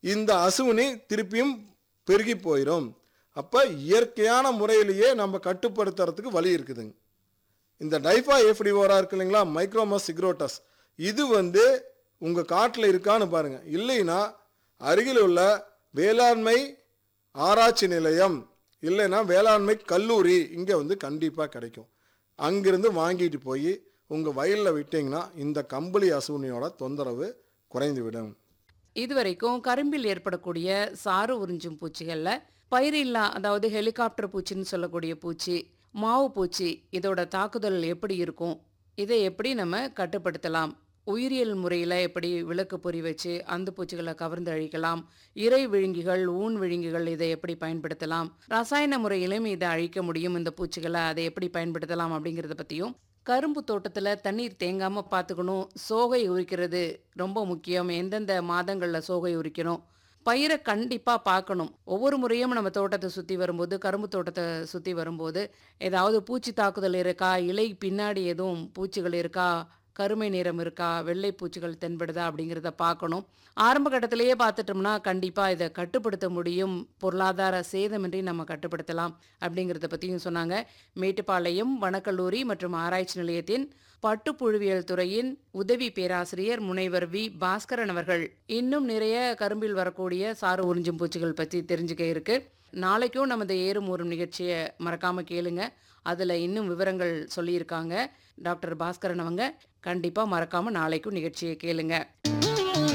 இந்த அசுவினி திருப்பியும் பெருகி போயிடும் அப்போ இயற்கையான முறையிலேயே நம்ம கட்டுப்படுத்துறதுக்கு வழி இருக்குதுங்க இந்த டைஃபா எஃப்டிவோரா இருக்கு இல்லைங்களா மைக்ரோமஸ் சிக்ரோட்டஸ் இது வந்து உங்கள் காட்டில் இருக்கான்னு பாருங்கள் இல்லைன்னா அருகில் உள்ள வேளாண்மை ஆராய்ச்சி நிலையம் இல்லைன்னா வேளாண்மை கல்லூரி இங்கே வந்து கண்டிப்பாக கிடைக்கும் அங்கிருந்து வாங்கிட்டு போய் உங்கள் வயலில் விட்டிங்கன்னா இந்த கம்பளி அசுவினியோட தொந்தரவு குறைந்து விடும் இதுவரைக்கும் கரும்பில் ஏற்படக்கூடிய சாறு உறிஞ்சும் பூச்சிகளில் பயிரில்லா அதாவது ஹெலிகாப்டர் பூச்சின்னு சொல்லக்கூடிய பூச்சி மாவு பூச்சி இதோட தாக்குதல் எப்படி இருக்கும் இதை எப்படி நம்ம கட்டுப்படுத்தலாம் உயிரியல் முறையில் எப்படி விளக்கு பொறி வச்சு அந்த பூச்சிகளை கவர்ந்து அழிக்கலாம் இறை விழுங்கிகள் ஊன் விழுங்கிகள் இதை எப்படி பயன்படுத்தலாம் ரசாயன முறையிலும் இதை அழிக்க முடியும் இந்த பூச்சிகளை அதை எப்படி பயன்படுத்தலாம் அப்படிங்கிறத பற்றியும் கரும்பு தோட்டத்தில் தண்ணீர் தேங்காமல் பார்த்துக்கணும் சோகை உரிக்கிறது ரொம்ப முக்கியம் எந்தெந்த மாதங்களில் சோகை உரிக்கணும் பயிரை கண்டிப்பாக பார்க்கணும் ஒவ்வொரு முறையும் நம்ம தோட்டத்தை சுற்றி வரும்போது கரும்பு தோட்டத்தை சுற்றி வரும்போது ஏதாவது பூச்சி தாக்குதல் இருக்கா இலை பின்னாடி எதுவும் பூச்சிகள் இருக்கா கருமை நிறம் இருக்கா வெள்ளை பூச்சிகள் தென்படுதா அப்படிங்கிறத பார்க்கணும் ஆரம்ப கட்டத்திலேயே பார்த்துட்டோம்னா கண்டிப்பாக இதை கட்டுப்படுத்த முடியும் பொருளாதார சேதமின்றி நம்ம கட்டுப்படுத்தலாம் அப்படிங்கிறத பற்றியும் சொன்னாங்க மேட்டுப்பாளையம் வனக்கல்லூரி மற்றும் ஆராய்ச்சி நிலையத்தின் பட்டுப்புழுவியல் துறையின் உதவி பேராசிரியர் முனைவர் வி பாஸ்கரன் அவர்கள் இன்னும் நிறைய கரும்பில் வரக்கூடிய சாறு உறிஞ்சும் பூச்சிகள் பற்றி தெரிஞ்சுக்க இருக்கு நாளைக்கும் நம்ம இந்த ஏறும் ஊறும் நிகழ்ச்சியை மறக்காம கேளுங்க அதில் இன்னும் விவரங்கள் சொல்லியிருக்காங்க டாக்டர் பாஸ்கரன் அவங்க கண்டிப்பாக மறக்காம நாளைக்கும் நிகழ்ச்சியை கேளுங்க